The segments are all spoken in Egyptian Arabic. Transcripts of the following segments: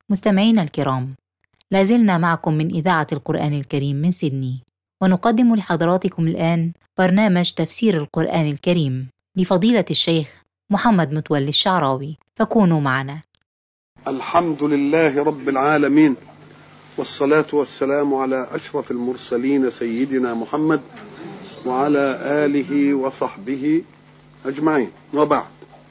مستمعينا الكرام لازلنا معكم من إذاعة القرآن الكريم من سيدني ونقدم لحضراتكم الآن برنامج تفسير القرآن الكريم لفضيلة الشيخ محمد متولي الشعراوي فكونوا معنا الحمد لله رب العالمين والصلاة والسلام على أشرف المرسلين سيدنا محمد وعلى آله وصحبه أجمعين وبعد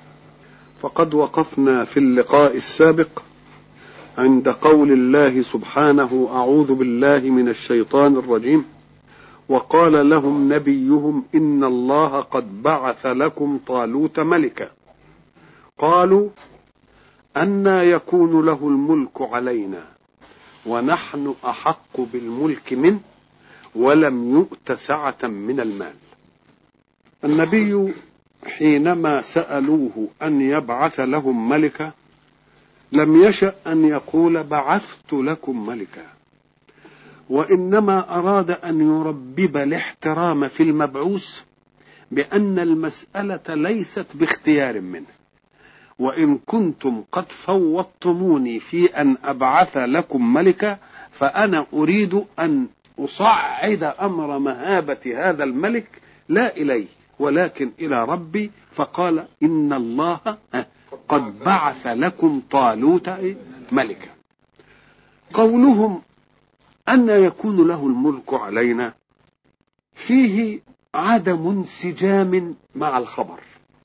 فقد وقفنا في اللقاء السابق عند قول الله سبحانه أعوذ بالله من الشيطان الرجيم وقال لهم نبيهم إن الله قد بعث لكم طالوت ملكا قالوا أنا يكون له الملك علينا ونحن أحق بالملك منه ولم يؤت سعة من المال النبي حينما سألوه أن يبعث لهم ملكا لم يشأ أن يقول بعثت لكم ملكا وإنما أراد أن يربب الاحترام في المبعوث بأن المسألة ليست باختيار منه وإن كنتم قد فوضتموني في أن أبعث لكم ملكا فأنا أريد أن أصعد أمر مهابة هذا الملك لا إليه ولكن إلى ربي فقال إن الله قد بعث لكم طالوت ملكا قولهم أن يكون له الملك علينا فيه عدم انسجام مع الخبر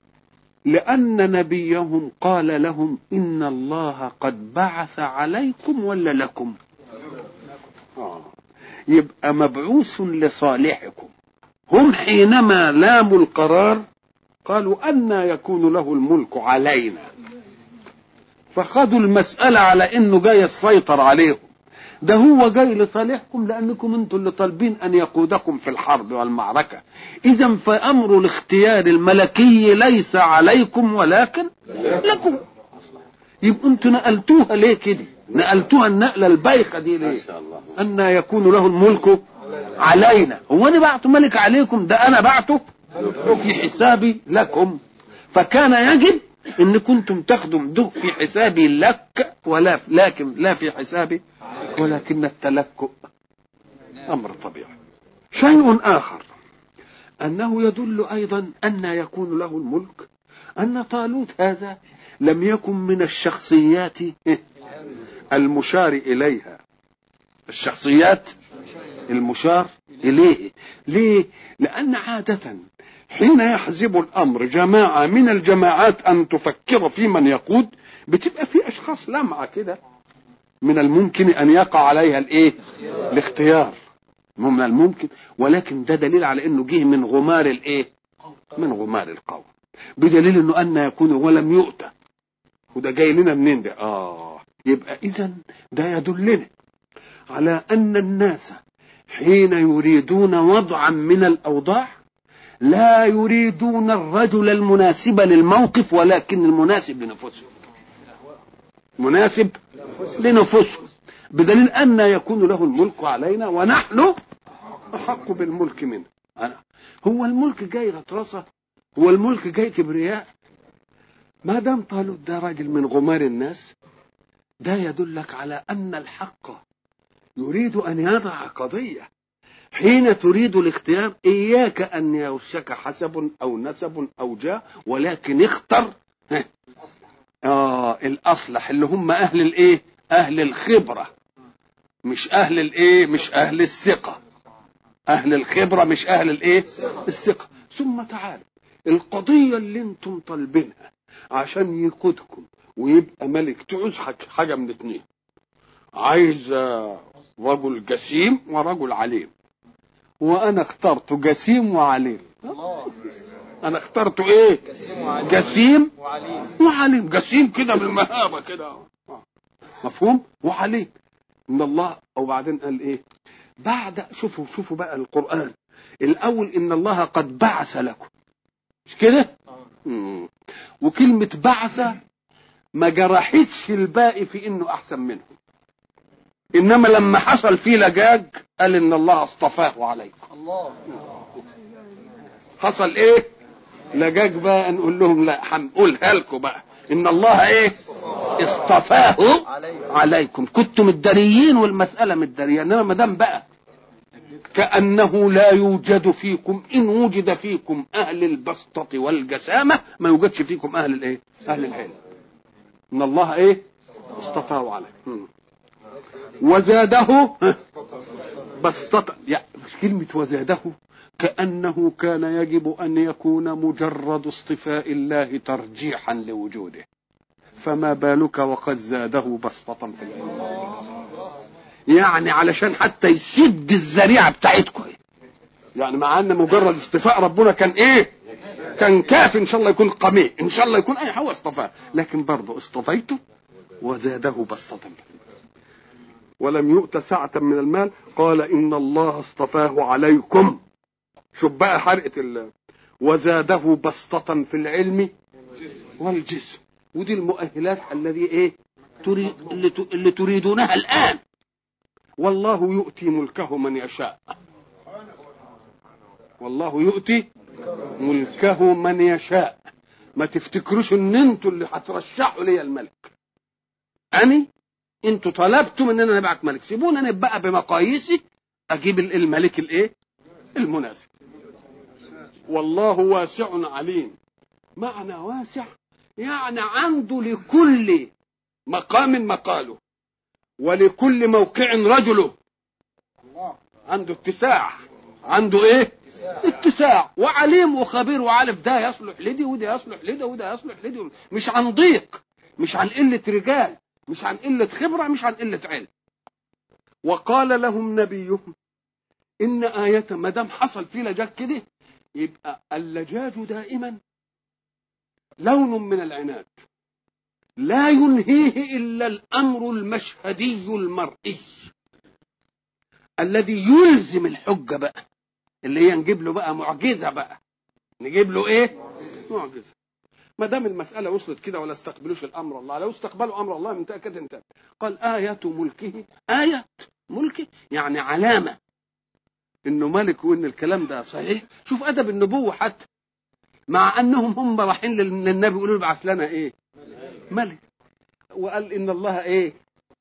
لأن نبيهم قال لهم إن الله قد بعث عليكم ولا لكم آه. يبقى مبعوث لصالحكم هم حينما لاموا القرار قالوا أن يكون له الملك علينا فخذوا المسألة على إنه جاي يسيطر عليهم ده هو جاي لصالحكم لأنكم أنتم اللي طالبين أن يقودكم في الحرب والمعركة إذا فأمر الاختيار الملكي ليس عليكم ولكن لكم يبقى أنتم نقلتوها ليه كده نقلتوها النقلة البايخة دي ليه أن يكون له الملك علينا هو أنا بعته ملك عليكم ده أنا بعته في حسابي لكم فكان يجب ان كنتم تاخدوا ده في حسابي لك ولا لكن لا في حسابي ولكن التلكؤ امر طبيعي شيء اخر انه يدل ايضا ان يكون له الملك ان طالوت هذا لم يكن من الشخصيات المشار اليها الشخصيات المشار اليه ليه لان عاده حين يحزب الامر جماعه من الجماعات ان تفكر في من يقود بتبقى في اشخاص لمعه كده من الممكن ان يقع عليها الايه الاختيار من الممكن ولكن ده دليل على انه جه من غمار الايه من غمار القوم بدليل انه ان يكون ولم يؤتى وده جاي لنا منين ده اه يبقى اذا ده يدلنا على ان الناس حين يريدون وضعا من الاوضاع لا يريدون الرجل المناسب للموقف ولكن المناسب لنفسهم مناسب لنفسهم بدليل أن يكون له الملك علينا ونحن أحق بالملك منه أنا هو الملك جاي غطرسة هو الملك جاي كبرياء ما دام طالوت ده راجل من غمار الناس ده يدلك على أن الحق يريد أن يضع قضية حين تريد الاختيار إياك أن يوشك حسب أو نسب أو جاه ولكن اختر آه الأصلح اللي هم أهل الإيه؟ أهل الخبرة مش أهل الإيه؟ مش أهل الثقة أهل الخبرة مش أهل الإيه؟ الثقة ثم تعالوا القضية اللي أنتم طالبينها عشان يقودكم ويبقى ملك تعوز حاجة من اتنين عايز رجل جسيم ورجل عليم وانا اخترت جسيم وعليم انا اخترت ايه جسيم وعليم وعليم جسيم كده بالمهابه كده مفهوم وعليم ان الله او بعدين قال ايه بعد شوفوا شوفوا بقى القران الاول ان الله قد بعث لكم مش كده وكلمه بعث ما جرحتش الباقي في انه احسن منهم انما لما حصل فيه لجاج قال ان الله اصطفاه عليكم الله حصل ايه لجاج بقى نقول لهم لا هنقولها لكم بقى ان الله ايه اصطفاه عليكم كنتم الدريين والمسألة متدارية إنما ما دام بقى كأنه لا يوجد فيكم إن وجد فيكم أهل البسطة والجسامة ما يوجدش فيكم أهل الإيه؟ أهل العلم إن الله إيه؟ اصطفاه عليه مم. وزاده بسطة يعني كلمة وزاده كأنه كان يجب أن يكون مجرد اصطفاء الله ترجيحا لوجوده فما بالك وقد زاده بسطة في العلم يعني علشان حتى يسد الذريعة بتاعتكم يعني مع ان مجرد اصطفاء ربنا كان ايه كان كاف ان شاء الله يكون قميء ان شاء الله يكون اي هو اصطفاه لكن برضه اصطفيته وزاده بسطة ولم يؤت سعة من المال قال إن الله اصطفاه عليكم شوف بقى حرقة ال... وزاده بسطة في العلم والجسم ودي المؤهلات الذي ايه تريد اللي, ت... اللي تريدونها الآن والله يؤتي ملكه من يشاء والله يؤتي ملكه من يشاء ما تفتكروش ان انتوا اللي هترشحوا لي الملك اني انتوا طلبتم ان انا ابعت ملك سيبوني انا بقى بمقاييسي اجيب الملك الايه المناسب والله واسع عليم معنى واسع يعني عنده لكل مقام مقاله ولكل موقع رجله عنده اتساع عنده ايه اتساع وعليم وخبير وعارف ده يصلح لدي وده يصلح لده وده يصلح لدي مش عن ضيق مش عن قلة رجال مش عن قلة خبرة مش عن قلة علم وقال لهم نبيهم إن آية ما دام حصل في لجاج كده يبقى اللجاج دائما لون من العناد لا ينهيه إلا الأمر المشهدي المرئي الذي يلزم الحجة بقى اللي هي نجيب له بقى معجزة بقى نجيب له ايه معجزة ما دام المسألة وصلت كده ولا استقبلوش الأمر الله لو استقبلوا أمر الله من تأكد انت قال آية ملكه آية ملكه يعني علامة إنه ملك وإن الكلام ده صحيح شوف أدب النبوة حتى مع أنهم هم رايحين للنبي يقولوا له ابعث لنا إيه ملك وقال إن الله إيه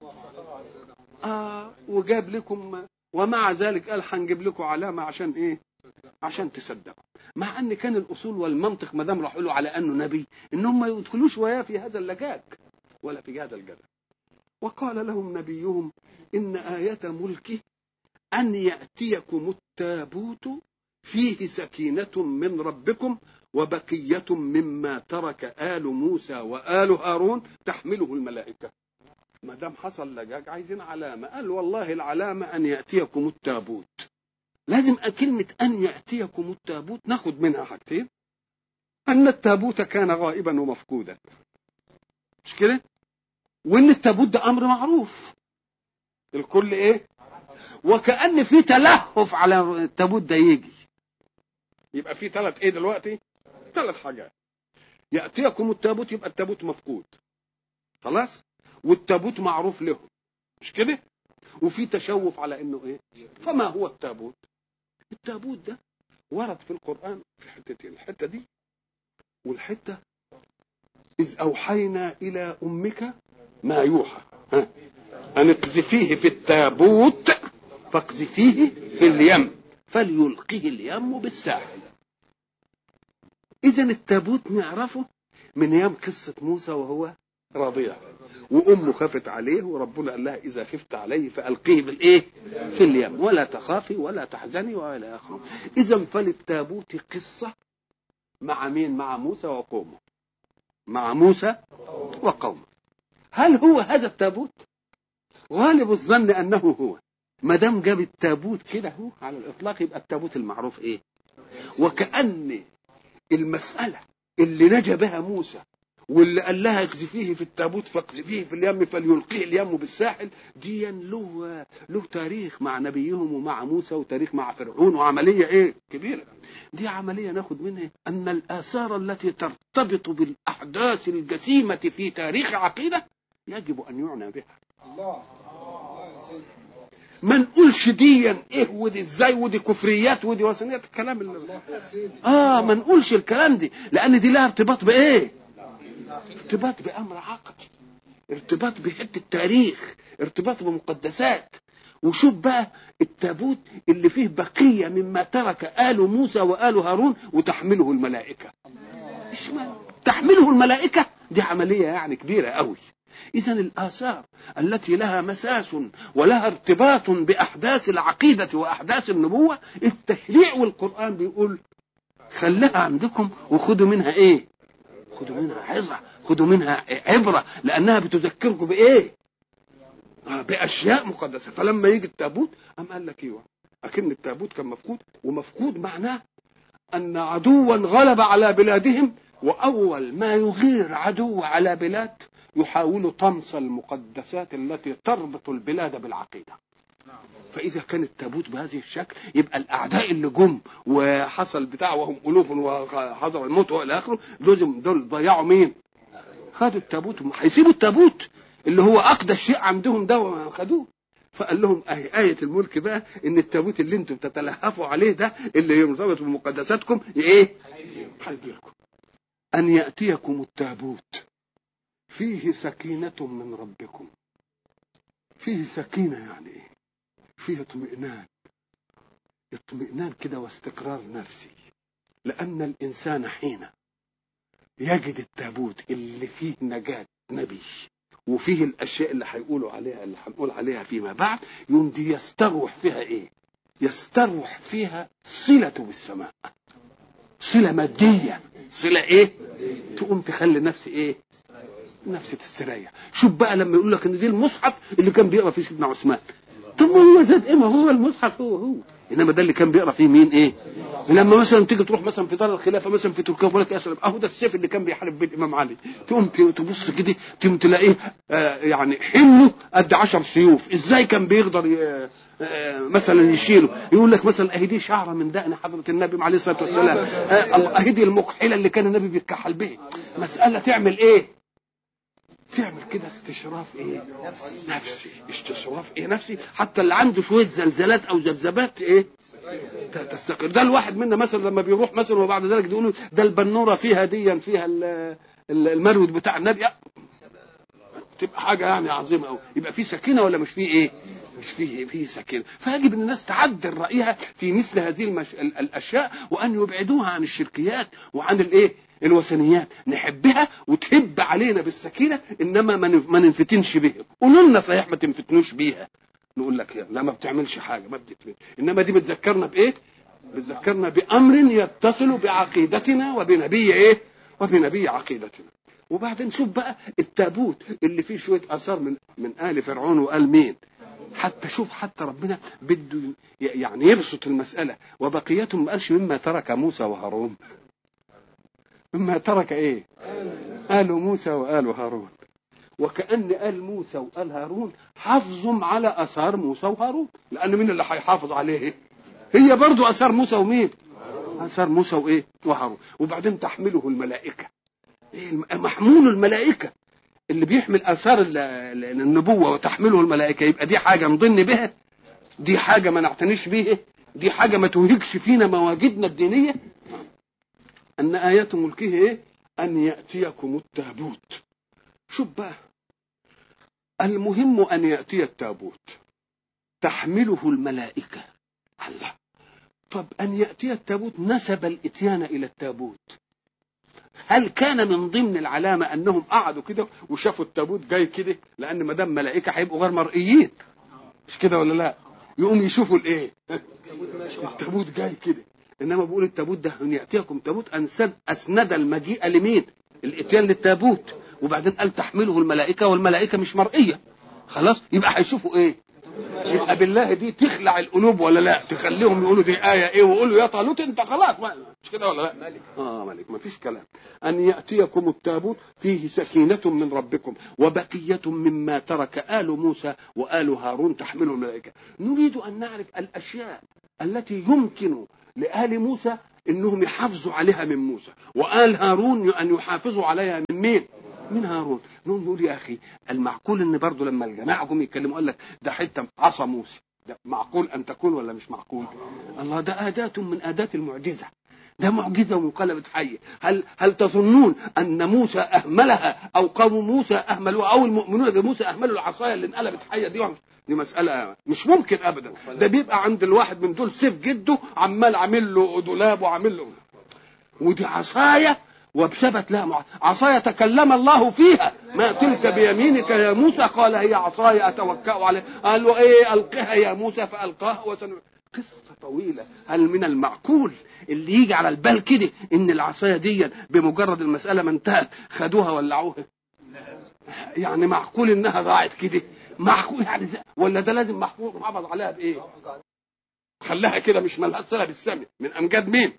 آه وجاب لكم ومع ذلك قال هنجيب لكم علامة عشان إيه عشان تصدقوا مع ان كان الاصول والمنطق ما دام راحوا له على انه نبي انهم ما يدخلوش وياه في هذا اللجاج ولا في هذا الجدل وقال لهم نبيهم ان آية ملكه ان يأتيكم التابوت فيه سكينة من ربكم وبقية مما ترك آل موسى وآل هارون تحمله الملائكة ما دام حصل لجاج عايزين علامة قال والله العلامة أن يأتيكم التابوت لازم كلمة أن يأتيكم التابوت ناخد منها حاجتين أن التابوت كان غائبا ومفقودا مش كده؟ وإن التابوت ده أمر معروف الكل إيه؟ وكأن في تلهف على التابوت ده يجي يبقى في ثلاث إيه دلوقتي؟ ثلاث حاجات يأتيكم التابوت يبقى التابوت مفقود خلاص؟ والتابوت معروف لهم مش كده؟ وفي تشوف على انه ايه فما هو التابوت التابوت ده ورد في القرآن في حتتين الحتة دي والحتة إذ أوحينا إلى أمك ما يوحى ها؟ أن اقذفيه في التابوت فاقذفيه في اليم فليلقه اليم بالساحل إذا التابوت نعرفه من أيام قصة موسى وهو رضيع وامه خافت عليه وربنا قال لها اذا خفت عليه فالقيه بالايه في اليم ولا تخافي ولا تحزني والى اخره اذا فللتابوت قصه مع مين مع موسى وقومه مع موسى وقومه هل هو هذا التابوت غالب الظن انه هو ما دام جاب التابوت كده هو على الاطلاق يبقى التابوت المعروف ايه وكان المساله اللي نجا بها موسى واللي قال لها اقذفيه في التابوت فاقذفيه في اليم فليلقيه اليم بالساحل دي له له تاريخ مع نبيهم ومع موسى وتاريخ مع فرعون وعمليه ايه كبيره دي عمليه ناخد منها ان الاثار التي ترتبط بالاحداث الجسيمه في تاريخ عقيده يجب ان يعنى بها الله ما نقولش ديا ايه ودي ازاي ودي كفريات ودي وثنيات الكلام اللي اه ما نقولش الكلام دي لان دي لها ارتباط بايه ارتباط بامر عقدي ارتباط بحته التاريخ ارتباط بمقدسات وشوف بقى التابوت اللي فيه بقيه مما ترك ال موسى وال هارون وتحمله الملائكه اشمعنى تحمله الملائكه دي عمليه يعني كبيره قوي اذا الاثار التي لها مساس ولها ارتباط باحداث العقيده واحداث النبوه التشريع والقران بيقول خليها عندكم وخدوا منها ايه خدوا منها عظه خدوا منها عبره لانها بتذكركم بايه آه، باشياء مقدسه فلما يجي التابوت قام قال لك ايوه اكن التابوت كان مفقود ومفقود معناه ان عدوا غلب على بلادهم واول ما يغير عدو على بلاد يحاول طمس المقدسات التي تربط البلاد بالعقيده فاذا كان التابوت بهذه الشكل يبقى الاعداء اللي جم وحصل بتاع وهم الوف وحضروا الموت والى اخره دول دول ضيعوا مين؟ خدوا التابوت هيسيبوا التابوت اللي هو اقدس شيء عندهم ده خدوه فقال لهم آية, آية الملك بقى إن التابوت اللي أنتم تتلهفوا عليه ده اللي مرتبط بمقدساتكم إيه؟ هيجي لكم أن يأتيكم التابوت فيه سكينة من ربكم فيه سكينة يعني إيه؟ فيه اطمئنان اطمئنان كده واستقرار نفسي لأن الإنسان حين يجد التابوت اللي فيه نجاة نبي وفيه الاشياء اللي هيقولوا عليها اللي هنقول عليها فيما بعد يوم دي يستروح فيها ايه يستروح فيها صلته بالسماء صله ماديه صله ايه تقوم تخلي نفسي ايه نفسي تستريح شوف بقى لما يقول لك ان دي المصحف اللي كان بيقرا فيه سيدنا عثمان طب ما هو زاد ايه ما هو المصحف هو هو انما ده اللي كان بيقرا فيه مين ايه لما مثلا تيجي تروح مثلا في دار الخلافه مثلا في تركيا يقول لك اسلم اهو ده السيف اللي كان بيحارب بيه الامام علي تقوم تبص كده تقوم تلاقيه آه يعني حمله قد 10 سيوف ازاي كان بيقدر آه مثلا يشيله يقول لك مثلا اهي دي شعره من دقن حضره النبي عليه الصلاه والسلام آه اهي دي المكحله اللي كان النبي بيتكحل بيه مساله تعمل ايه تعمل كده استشراف ايه نفسي نفسي استشراف ايه نفسي حتى اللي عنده شويه زلزالات او ذبذبات ايه تستقر ده الواحد منا مثلا لما بيروح مثلا وبعد ذلك يقولوا ده البنوره فيها ديا فيها المرود بتاع النبي تبقى حاجه يعني عظيمه قوي يبقى في سكينه ولا مش في ايه مش فيه فيه سكينه فيجب ان الناس تعدل رايها في مثل هذه المش... الاشياء وان يبعدوها عن الشركيات وعن الايه الوثنيات نحبها وتهب علينا بالسكينه انما ما ننفتنش بها قولوا لنا صحيح ما تنفتنوش بيها نقول لك لا ما بتعملش حاجه ما بتتفتن انما دي بتذكرنا بايه بتذكرنا بامر يتصل بعقيدتنا وبنبي ايه وبنبي عقيدتنا وبعدين شوف بقى التابوت اللي فيه شويه اثار من من ال فرعون وال مين حتى شوف حتى ربنا بده يعني يبسط المساله وبقيتهم ما قالش مما ترك موسى وهارون مما ترك ايه آل موسى وآل هارون وكأن آل موسى وآل هارون حافظهم على آثار موسى وهارون لأن مين اللي هيحافظ عليه هي برضو آثار موسى ومين آثار موسى وإيه وهارون وبعدين تحمله الملائكة إيه محمول الملائكة اللي بيحمل آثار النبوة وتحمله الملائكة يبقى دي حاجة نضن بها دي حاجة ما نعتنيش بيها دي حاجة ما توهجش فينا مواجدنا الدينية أن آية ملكه إيه؟ أن يأتيكم التابوت شوف بقى المهم أن يأتي التابوت تحمله الملائكة الله طب أن يأتي التابوت نسب الإتيان إلى التابوت هل كان من ضمن العلامة أنهم قعدوا كده وشافوا التابوت جاي كده لأن ما دام ملائكة هيبقوا غير مرئيين مش كده ولا لا؟ يقوم يشوفوا الإيه؟ التابوت جاي كده انما بيقول التابوت ده ان ياتيكم تابوت انسد اسند المجيء لمين؟ الاتيان للتابوت وبعدين قال تحمله الملائكه والملائكه مش مرئيه خلاص يبقى هيشوفوا ايه؟ يبقى بالله دي تخلع القلوب ولا لا؟ تخليهم يقولوا دي ايه ايه ويقولوا يا طالوت انت خلاص مش كده ولا لا؟ ملك اه ملك ما فيش كلام ان ياتيكم التابوت فيه سكينه من ربكم وبقيه مما ترك ال موسى وال هارون تحمله الملائكه نريد ان نعرف الاشياء التي يمكن لآل موسى انهم يحافظوا عليها من موسى وآل هارون ان يحافظوا عليها من مين من هارون نقول نقول يا اخي المعقول ان برضه لما الجماعه جم يتكلموا قال لك ده حته عصا موسى ده معقول ان تكون ولا مش معقول الله ده اداه من اداه المعجزه ده معجزة وانقلبت حية هل هل تظنون أن موسى أهملها أو قوم موسى أهملوها أو المؤمنون بموسى أهملوا العصاية اللي انقلبت حية دي دي مسألة مش ممكن أبدا ده بيبقى عند الواحد من دول سيف جده عمال عامل له دولاب وعامل له ودي عصاية وبثبت لها مع... عصاية تكلم الله فيها ما تلك بيمينك يا موسى قال هي عصاي أتوكأ عليها قال له إيه ألقها يا موسى فألقاها وسن... قصة طويلة هل من المعقول اللي يجي على البال كده إن العصاية دي بمجرد المسألة ما انتهت خدوها ولعوها يعني معقول إنها ضاعت كده معقول يعني زي... ولا ده لازم محفوظ محافظ عليها بإيه خلاها كده مش ملهاش صلة بالسمع من أمجاد مين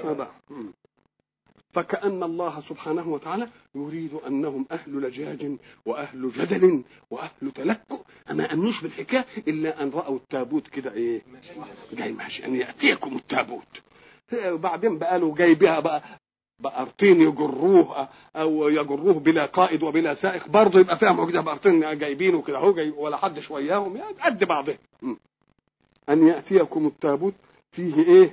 فكأن الله سبحانه وتعالى يريد أنهم أهل لجاج وأهل جدل وأهل تلكؤ ما أمنوش بالحكاية إلا أن رأوا التابوت كده إيه جاي ماشي أن يأتيكم التابوت وبعدين بقى له جاي بها بقى بقرطين يجروه او يجروه بلا قائد وبلا سائق برضه يبقى فيها معجزه بقرطين جايبينه كده اهو جاي ولا حد شوياهم قد بعضهم ان ياتيكم التابوت فيه ايه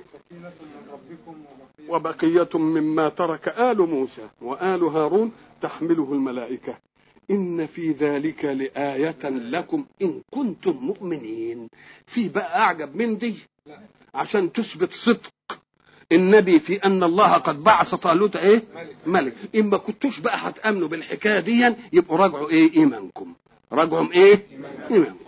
وبقية مما ترك آل موسى وآل هارون تحمله الملائكة إن في ذلك لآية لكم إن كنتم مؤمنين في بقى أعجب من دي عشان تثبت صدق النبي في أن الله قد بعث طالوت إيه ملك إما كنتوش بقى هتأمنوا بالحكاية دي يبقوا راجعوا إيه إيمانكم راجعوا إيه إيمانكم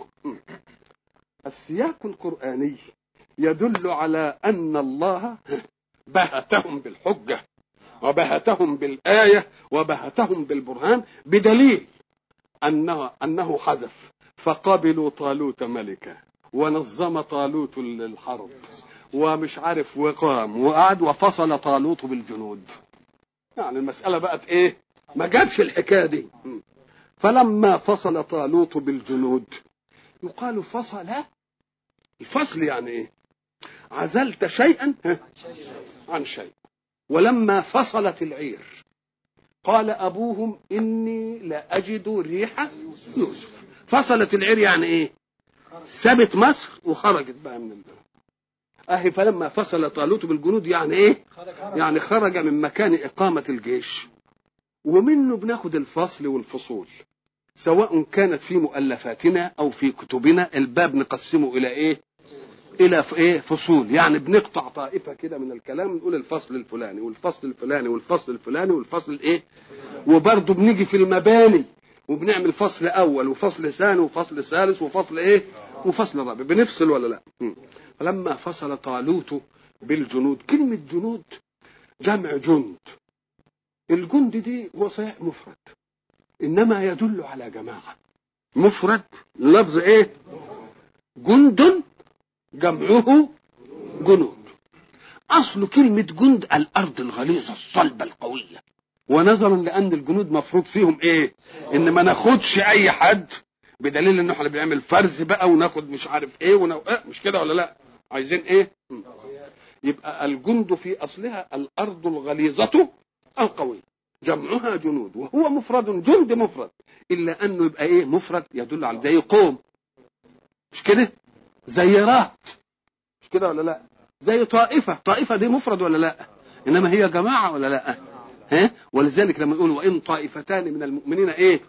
السياق القرآني يدل على أن الله بهتهم بالحجة وبهتهم بالآية وبهتهم بالبرهان بدليل أنه, أنه حذف فقبلوا طالوت ملكا ونظم طالوت الحرب ومش عارف وقام وقعد وفصل طالوت بالجنود يعني المسألة بقت ايه ما جابش الحكاية دي فلما فصل طالوت بالجنود يقال فصل الفصل يعني ايه عزلت شيئا عن شيء ولما فصلت العير قال أبوهم إني لا أجد ريح يوسف فصلت العير يعني إيه سابت مصر وخرجت بقى من البلد أهي فلما فصل طالوت بالجنود يعني إيه يعني خرج من مكان إقامة الجيش ومنه بناخد الفصل والفصول سواء كانت في مؤلفاتنا أو في كتبنا الباب نقسمه إلى إيه الى ايه فصول يعني بنقطع طائفه كده من الكلام نقول الفصل الفلاني والفصل الفلاني والفصل الفلاني والفصل الايه وبرضه بنيجي في المباني وبنعمل فصل اول وفصل ثاني وفصل ثالث وفصل ايه وفصل رابع بنفصل ولا لا لما فصل طالوت بالجنود كلمه جنود جمع جند الجند دي هو صحيح مفرد انما يدل على جماعه مفرد لفظ ايه جند جمعه جنود اصل كلمه جند الارض الغليظه الصلبه القويه ونظرا لان الجنود مفروض فيهم ايه ان ما ناخدش اي حد بدليل ان احنا بنعمل فرز بقى وناخد مش عارف ايه ونو... إيه مش كده ولا لا عايزين ايه يبقى الجند في اصلها الارض الغليظه القويه جمعها جنود وهو مفرد جند مفرد الا انه يبقى ايه مفرد يدل على زي قوم مش كده زي رهط مش كده ولا لا زي طائفة طائفة دي مفرد ولا لا إنما هي جماعة ولا لا ها ولذلك لما نقول وإن طائفتان من المؤمنين إيه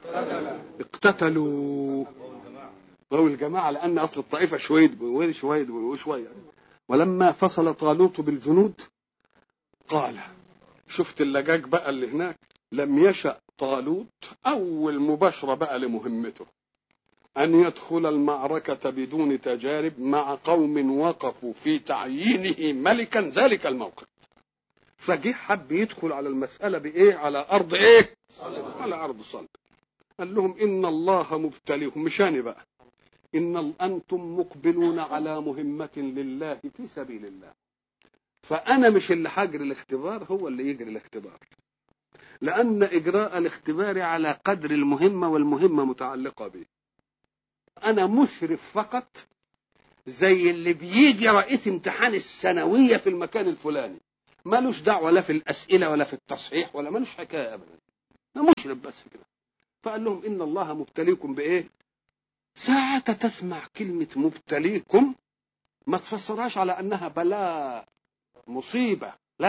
اقتتلوا وهو الجماعة لأن أصل الطائفة شويد وشويد وشوية ولما فصل طالوت بالجنود قال شفت اللجاج بقى اللي هناك لم يشأ طالوت أول مباشرة بقى لمهمته أن يدخل المعركة بدون تجارب مع قوم وقفوا في تعيينه ملكا ذلك الموقف فجه حب يدخل على المسألة بإيه على أرض إيه على أرض صلب قال لهم إن الله مبتليكم مشاني بقى إن أنتم مقبلون على مهمة لله في سبيل الله فأنا مش اللي هجري الاختبار هو اللي يجري الاختبار لأن إجراء الاختبار على قدر المهمة والمهمة متعلقة به انا مشرف فقط زي اللي بيجي رئيس امتحان الثانويه في المكان الفلاني مالوش دعوه لا في الاسئله ولا في التصحيح ولا مالوش حكايه ابدا انا مشرف بس كده فقال لهم ان الله مبتليكم بايه ساعة تسمع كلمة مبتليكم ما تفسرهاش على انها بلاء مصيبة لا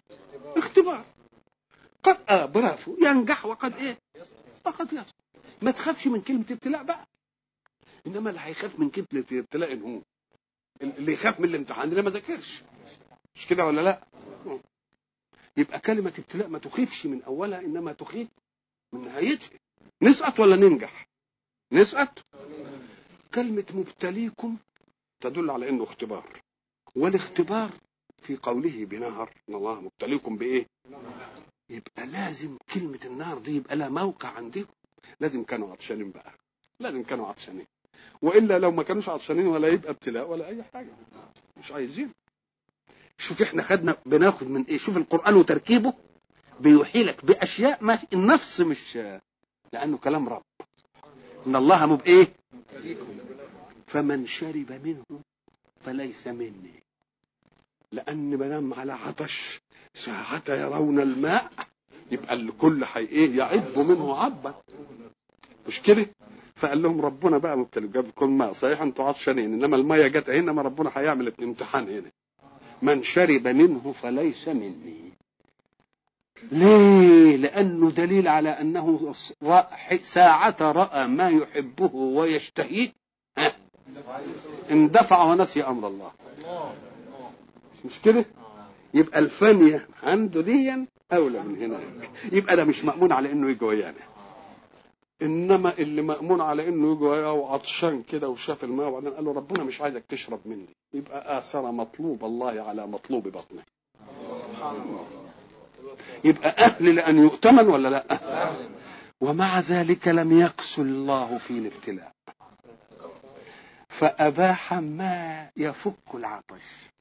اختبار قد اه برافو ينجح وقد ايه وقد يسقط ما تخافش من كلمه ابتلاء بقى انما اللي هيخاف من كلمه الابتلاء إن هو اللي يخاف من الامتحان اللي ما ذاكرش مش كده ولا لا يبقى كلمه ابتلاء ما تخيفش من اولها انما تخيف من نهايتها نسقط ولا ننجح نسقط كلمه مبتليكم تدل على انه اختبار والاختبار في قوله بنهر ان الله مبتليكم بايه يبقى لازم كلمه النار دي يبقى لها موقع عندهم لازم كانوا عطشانين بقى لازم كانوا عطشانين والا لو ما كانوش عطشانين ولا يبقى ابتلاء ولا اي حاجه مش عايزين شوف احنا خدنا بناخد من ايه شوف القران وتركيبه بيوحي لك باشياء ما النفس مش لانه كلام رب ان الله مب ايه فمن شرب منه فليس مني لان ما دام على عطش ساعة يرون الماء يبقى الكل حي ايه يعب منه عبا مش كده فقال لهم ربنا بقى مبتلي جاب لكم ماء صحيح انتوا عطشانين انما الميه جت هنا ما ربنا هيعمل امتحان هنا من شرب منه فليس مني ليه لانه دليل على انه رأى ساعة راى ما يحبه ويشتهيه ها اندفع ونسي امر الله مش كده يبقى الفانية عنده ديا اولى من هناك يبقى ده مش مأمون على انه يجي ويانا انما اللي مأمون على انه يجي وياه وعطشان كده وشاف الماء وبعدين قال له ربنا مش عايزك تشرب مني يبقى اثر مطلوب الله على مطلوب بطنه يبقى اهل لان يؤتمن ولا لا ومع ذلك لم يقسو الله في الابتلاء فاباح ما يفك العطش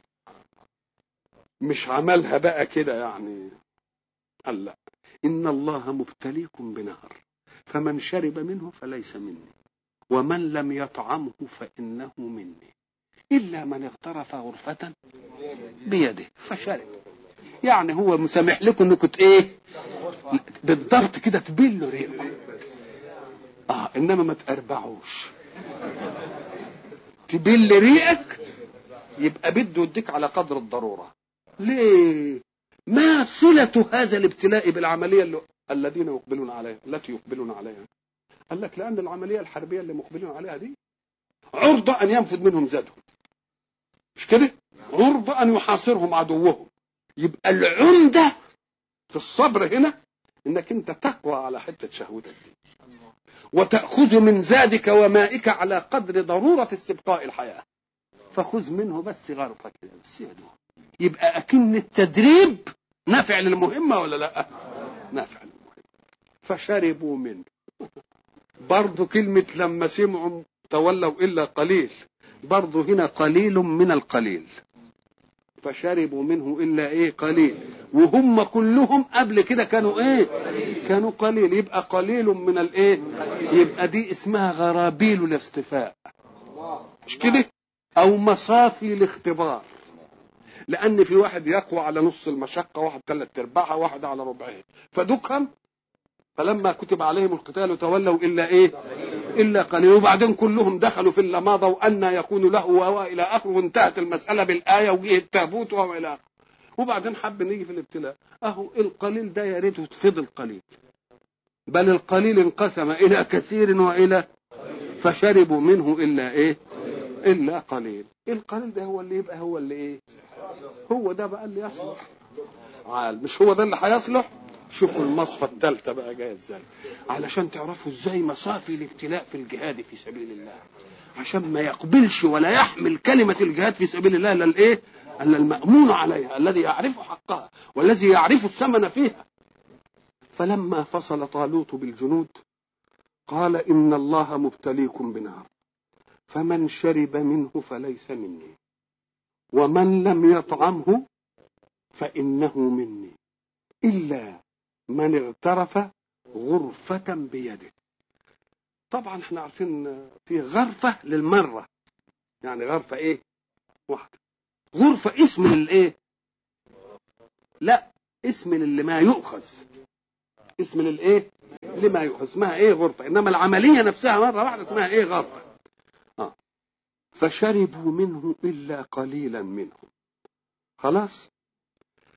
مش عملها بقى كده يعني قال لا ان الله مبتليكم بنهر فمن شرب منه فليس مني ومن لم يطعمه فانه مني الا من اغترف غرفه بيده فشرب يعني هو مسامح لكم انكم ايه بالضبط كده تبلوا ريقه اه انما ما تقربعوش تبل ريقك يبقى بده يديك على قدر الضروره ليه ما صلة هذا الابتلاء بالعملية اللي الذين يقبلون عليها التي يقبلون عليها قال لك لأن العملية الحربية اللي مقبلون عليها دي عرضة أن ينفذ منهم زادهم مش كده عرضة أن يحاصرهم عدوهم يبقى العمدة في الصبر هنا انك انت تقوى على حتة شهوتك دي وتأخذ من زادك ومائك على قدر ضرورة استبقاء الحياة فخذ منه بس غرفة كده بس يا دوب يبقى أكن التدريب نافع للمهمة ولا لا نافع للمهمة فشربوا منه برضو كلمة لما سمعوا تولوا إلا قليل برضو هنا قليل من القليل فشربوا منه إلا إيه قليل وهم كلهم قبل كده كانوا إيه كانوا قليل يبقى قليل من الإيه يبقى دي اسمها غرابيل الاصطفاء مش كده أو مصافي الاختبار لان في واحد يقوى على نص المشقه واحد ثلاث ارباعها واحد على ربعها فدكهم فلما كتب عليهم القتال تولوا الا ايه الا قليل وبعدين كلهم دخلوا في اللماضه وان يكون له والى اخره وانتهت المساله بالايه وجه التابوت والى اخره وبعدين حب نيجي في الابتلاء اهو القليل ده يا ريته فضل قليل بل القليل انقسم الى كثير والى فشربوا منه الا ايه الا قليل القليل ده هو اللي يبقى هو اللي ايه هو ده بقى اللي يصلح عال مش هو ده اللي هيصلح شوفوا المصفى الثالثه بقى جايه ازاي علشان تعرفوا ازاي مصافي الابتلاء في الجهاد في سبيل الله عشان ما يقبلش ولا يحمل كلمه الجهاد في سبيل الله الا الايه الا المامون عليها الذي يعرف حقها والذي يعرف الثمن فيها فلما فصل طالوت بالجنود قال ان الله مبتليكم بنار فمن شرب منه فليس مني ومن لم يطعمه فإنه مني إلا من اغترف غرفة بيده طبعا احنا عارفين في غرفة للمرة يعني غرفة ايه واحدة غرفة اسم للايه لا اسم للي ما يؤخذ اسم للايه لما يؤخذ اسمها ايه غرفة انما العملية نفسها مرة واحدة اسمها ايه غرفة آه. فشربوا منه إلا قليلا منهم خلاص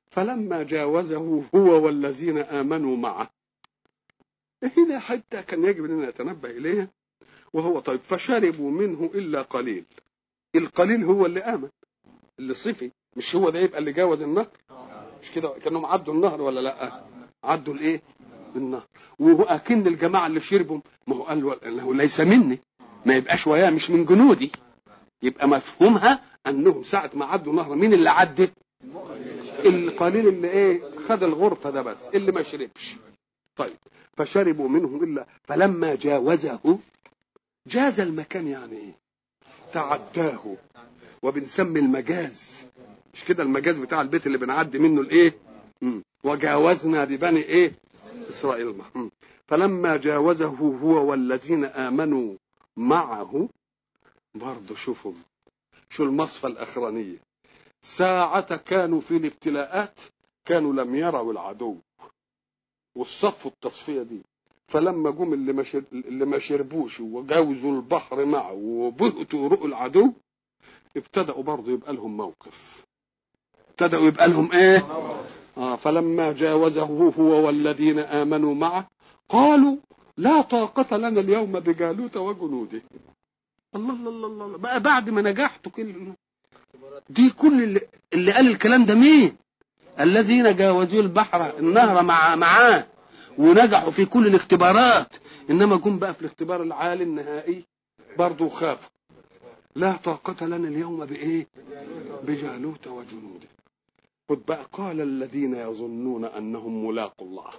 فلما جاوزه هو والذين آمنوا معه هنا حتى كان يجب أن نتنبه إليها وهو طيب فشربوا منه إلا قليل القليل هو اللي آمن اللي صفي مش هو ده يبقى اللي جاوز النهر مش كده كانهم عدوا النهر ولا لا عدوا الايه النهر وهو اكن الجماعه اللي شربوا ما هو قال انه ليس مني ما يبقاش وياه مش من جنودي يبقى مفهومها انهم ساعه ما عدوا النهر مين اللي عدت القليل اللي ايه خد الغرفه ده بس اللي ما شربش طيب فشربوا منه الا فلما جاوزه جاز المكان يعني ايه تعداه وبنسمي المجاز مش كده المجاز بتاع البيت اللي بنعدي منه الايه مم. وجاوزنا ببني ايه اسرائيل مم. فلما جاوزه هو والذين امنوا معه برضه شوفوا شو المصفى الاخرانيه ساعة كانوا في الابتلاءات كانوا لم يروا العدو والصف التصفية دي فلما جم اللي ما شر... اللي ما شربوش وجاوزوا البحر معه وبهتوا رؤوا العدو ابتدأوا برضه يبقى لهم موقف ابتدأوا يبقى لهم ايه آه فلما جاوزه هو والذين آمنوا معه قالوا لا طاقة لنا اليوم بجالوت وجنوده الله الله الله الله بقى بعد ما نجحتوا كل دي كل اللي, اللي قال الكلام ده مين الذين جاوزوا البحر النهر مع معاه ونجحوا في كل الاختبارات انما جم بقى في الاختبار العالي النهائي برضه خافوا لا طاقة لنا اليوم بإيه؟ بجالوت وجنوده. خد بقى قال الذين يظنون أنهم ملاقوا الله.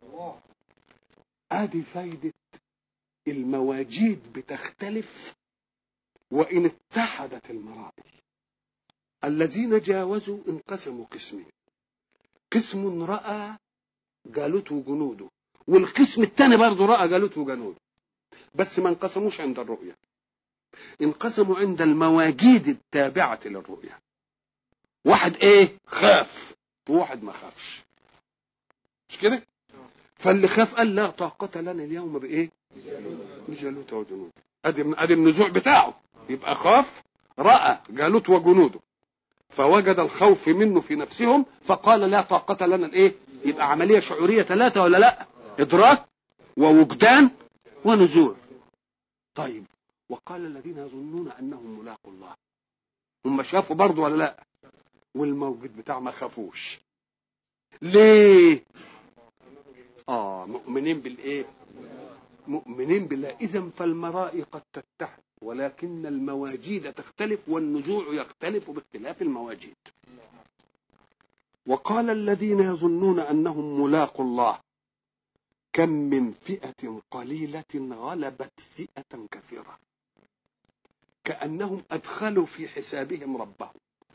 آدي فايدة المواجيد بتختلف وإن اتحدت المرائي. الذين جاوزوا انقسموا قسمين. قسم رأى جالوت وجنوده والقسم الثاني برضه رأى جالوت وجنوده. بس ما انقسموش عند الرؤية. انقسموا عند المواجيد التابعة للرؤية واحد ايه خاف وواحد ما خافش مش كده فاللي خاف قال لا طاقة لنا اليوم بايه بجالوت وجنوده ادي ادي النزوع بتاعه يبقى خاف رأى جالوت وجنوده فوجد الخوف منه في نفسهم فقال لا طاقة لنا الايه يبقى عملية شعورية ثلاثة ولا لا ادراك ووجدان ونزوع طيب وقال الذين يظنون انهم ملاقوا الله هم شافوا برضه ولا لا والموجود بتاع ما خافوش ليه اه مؤمنين بالايه مؤمنين بالله اذا فالمرائي قد تتحد ولكن المواجيد تختلف والنزوع يختلف باختلاف المواجيد وقال الذين يظنون انهم ملاقوا الله كم من فئة قليلة غلبت فئة كثيرة كأنهم أدخلوا في حسابهم ربهم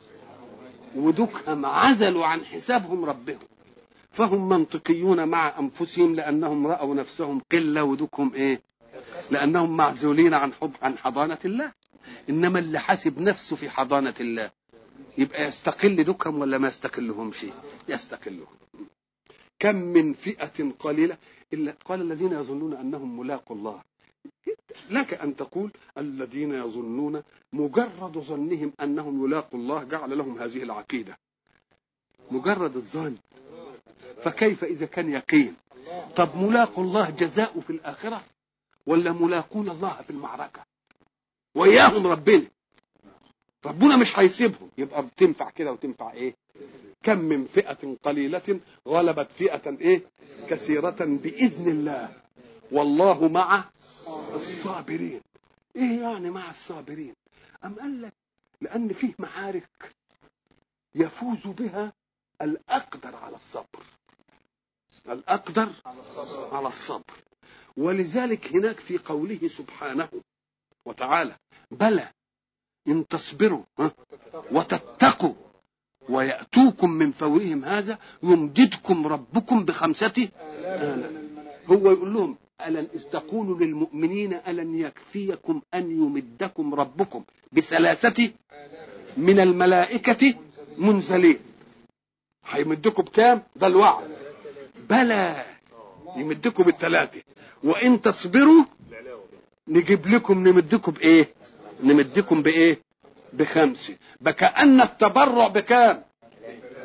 ودكهم عزلوا عن حسابهم ربهم فهم منطقيون مع أنفسهم لأنهم رأوا نفسهم قلة ودكهم إيه لأنهم معزولين عن حب عن حضانة الله إنما اللي حاسب نفسه في حضانة الله يبقى يستقل دكهم ولا ما يستقلهم شيء يستقلهم كم من فئة قليلة إلا قال الذين يظنون أنهم ملاقوا الله لك أن تقول الذين يظنون مجرد ظنهم أنهم يلاقوا الله جعل لهم هذه العقيدة مجرد الظن فكيف إذا كان يقين طب ملاقوا الله جزاء في الآخرة ولا ملاقون الله في المعركة وإياهم ربنا ربنا مش هيسيبهم يبقى بتنفع كده وتنفع ايه كم من فئة قليلة غلبت فئة ايه كثيرة بإذن الله والله مع الصابرين ايه يعني مع الصابرين ام قال لك لان فيه معارك يفوز بها الاقدر على الصبر الاقدر على الصبر ولذلك هناك في قوله سبحانه وتعالى بلى ان تصبروا وتتقوا ويأتوكم من فورهم هذا يمددكم ربكم بخمسة آلاف هو يقول لهم ألن استقولوا للمؤمنين ألن يكفيكم أن يمدكم ربكم بثلاثة من الملائكة منزلين هيمدكم بكام ده الوعد بلى يمدكم بالثلاثة وإن تصبروا نجيب لكم نمدكم بإيه نمدكم بإيه بخمسة بكأن التبرع بكام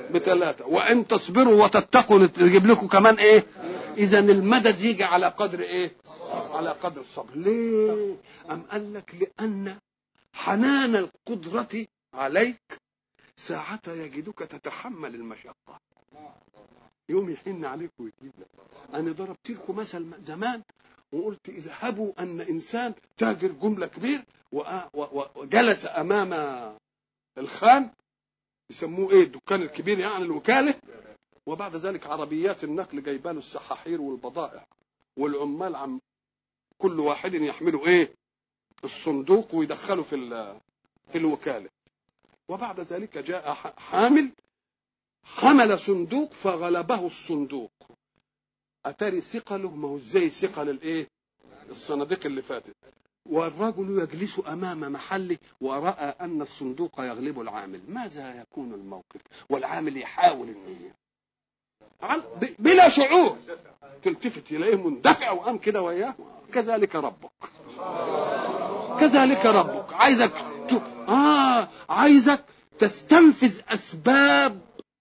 بثلاثة وإن تصبروا وتتقوا تجيب لكم كمان إيه إذا المدد يجي على قدر إيه على قدر الصبر ليه أم قال لك لأن حنان القدرة عليك ساعة يجدك تتحمل المشقة يوم يحن عليك ويجيب لك أنا ضربت لكم مثل زمان وقلت اذهبوا أن إنسان تاجر جملة كبير وجلس أمام الخان يسموه ايه الدكان الكبير يعني الوكاله وبعد ذلك عربيات النقل جايبه له السحاحير والبضائع والعمال عم كل واحد يحملوا ايه الصندوق ويدخله في في الوكاله وبعد ذلك جاء حامل حمل صندوق فغلبه الصندوق اتاري ثقله ما هو ازاي ثقل الايه الصناديق اللي فاتت والرجل يجلس امام محله وراى ان الصندوق يغلب العامل ماذا يكون الموقف والعامل يحاول ان بلا شعور تلتفت اليه مندفع وقام كده وياه كذلك ربك كذلك ربك عايزك ت... اه عايزك تستنفذ اسباب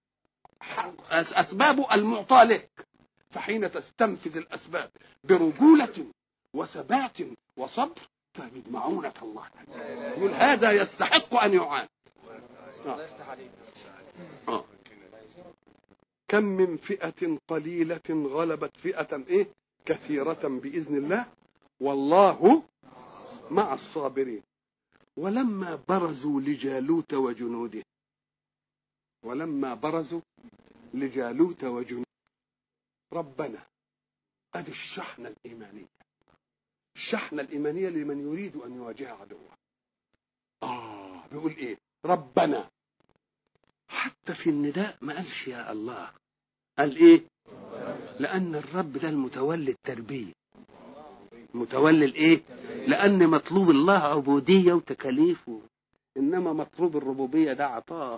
اسبابه المعطى لك فحين تستنفذ الاسباب برجوله وثبات وصبر تجد معونة الله يقول هذا يستحق أن يعان آه. آه. كم من فئة قليلة غلبت فئة إيه كثيرة بإذن الله والله مع الصابرين ولما برزوا لجالوت وجنوده ولما برزوا لجالوت وجنوده ربنا ادي الشحنه الايمانيه الشحنة الإيمانية لمن يريد أن يواجه عدوه آه بيقول إيه ربنا حتى في النداء ما قالش يا الله قال إيه لأن الرب ده المتولي التربية متولي الإيه لأن مطلوب الله عبودية وتكاليف إنما مطلوب الربوبية ده عطاء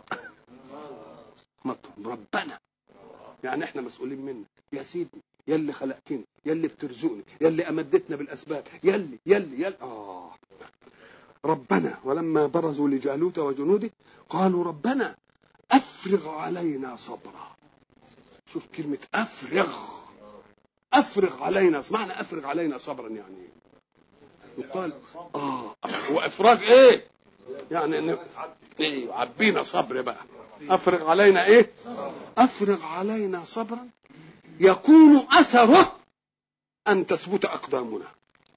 مطلوب ربنا يعني احنا مسؤولين منك يا سيدي يلي خلقتني يلي بترزقني يلي امدتنا بالاسباب يلي يلي يلي اه ربنا ولما برزوا لجالوت وجنوده قالوا ربنا افرغ علينا صبرا شوف كلمة افرغ افرغ علينا معنى افرغ علينا صبرا يعني يقال اه وافراغ ايه يعني ايه عبينا صبر بقى افرغ علينا ايه افرغ علينا صبرا يكون اثره ان تثبت اقدامنا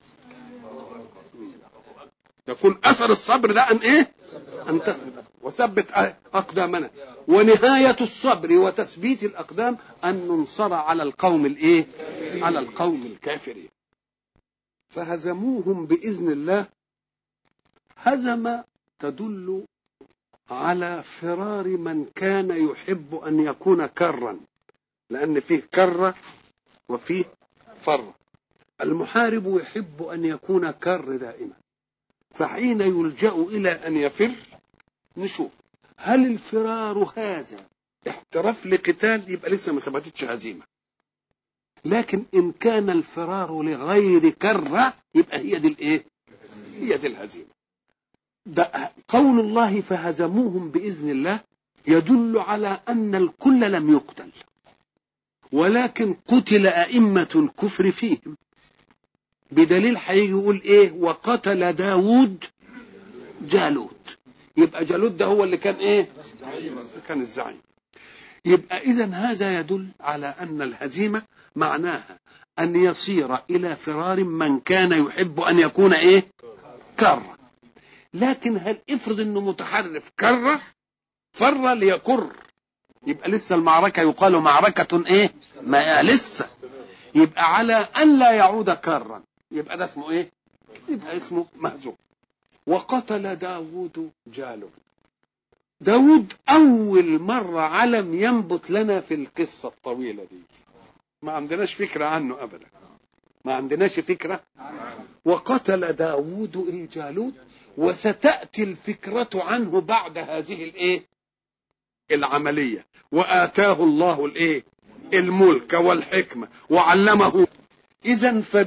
يكون اثر الصبر ده ان ايه ان تثبت وثبت اقدامنا ونهايه الصبر وتثبيت الاقدام ان ننصر على القوم الايه على القوم الكافرين فهزموهم باذن الله هزم تدل على فرار من كان يحب ان يكون كرا لان فيه كره وفيه فر المحارب يحب ان يكون كر دائما فحين يلجا الى ان يفر نشوف هل الفرار هذا احتراف لقتال يبقى لسه ما ثبتتش هزيمه لكن ان كان الفرار لغير كره يبقى هي دي الايه هي دي الهزيمه ده قول الله فهزموهم باذن الله يدل على ان الكل لم يقتل ولكن قتل ائمه الكفر فيهم بدليل هيجي يقول ايه وقتل داود جالوت يبقى جالوت ده هو اللي كان ايه كان الزعيم يبقى اذا هذا يدل على ان الهزيمه معناها ان يصير الى فرار من كان يحب ان يكون ايه كره لكن هل افرض انه متحرف كره فر ليكر يبقى لسه المعركة يقال معركة ايه ما لسه يبقى على ان لا يعود كرا يبقى ده اسمه ايه يبقى اسمه مهزوم وقتل داود جالوت داود اول مرة علم ينبت لنا في القصة الطويلة دي ما عندناش فكرة عنه ابدا ما عندناش فكرة وقتل داود ايه جالوت وستأتي الفكرة عنه بعد هذه الايه العملية وآتاه الله الايه الملك والحكمة وعلمه إذا